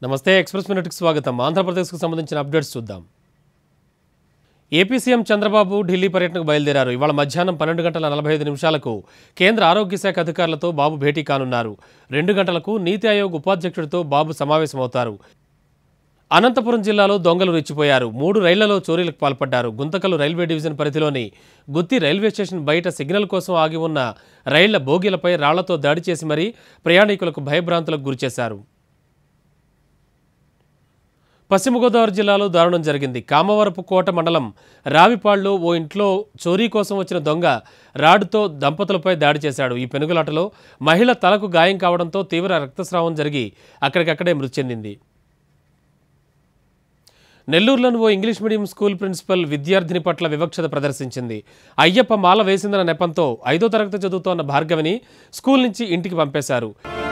నమస్తే ఎక్స్ప్రెస్ మినిట్కి స్వాగతం ఆంధ్రప్రదేశ్కు సంబంధించిన అప్డేట్స్ చూద్దాం ఏపీ సీఎం చంద్రబాబు ఢిల్లీ పర్యటనకు బయలుదేరారు ఇవాళ మధ్యాహ్నం పన్నెండు గంటల నలభై ఐదు నిమిషాలకు కేంద్ర ఆరోగ్య శాఖ అధికారులతో బాబు భేటీ కానున్నారు రెండు గంటలకు నీతి ఆయోగ్ ఉపాధ్యక్షుడితో బాబు సమావేశమవుతారు అనంతపురం జిల్లాలో దొంగలు రెచ్చిపోయారు మూడు రైళ్లలో చోరీలకు పాల్పడ్డారు గుంతకల్ రైల్వే డివిజన్ పరిధిలోని గుత్తి రైల్వే స్టేషన్ బయట సిగ్నల్ కోసం ఆగి ఉన్న రైళ్ల బోగీలపై రాళ్లతో దాడి చేసి మరీ ప్రయాణికులకు భయభ్రాంతులకు గురిచేశారు పశ్చిమ గోదావరి జిల్లాలో దారుణం జరిగింది కామవరపు కోట మండలం రావిపాడులో ఓ ఇంట్లో చోరీ కోసం వచ్చిన దొంగ రాడ్తో దంపతులపై దాడి చేశాడు ఈ పెనుగులాటలో మహిళ తలకు గాయం కావడంతో తీవ్ర రక్తస్రావం జరిగి అక్కడికక్కడే మృతి చెందింది నెల్లూరులోని ఓ ఇంగ్లీష్ మీడియం స్కూల్ ప్రిన్సిపల్ విద్యార్థిని పట్ల వివక్షత ప్రదర్శించింది అయ్యప్ప మాల వేసిందన్న నెపంతో ఐదో తరగతి చదువుతోన్న భార్గవిని స్కూల్ నుంచి ఇంటికి పంపేశారు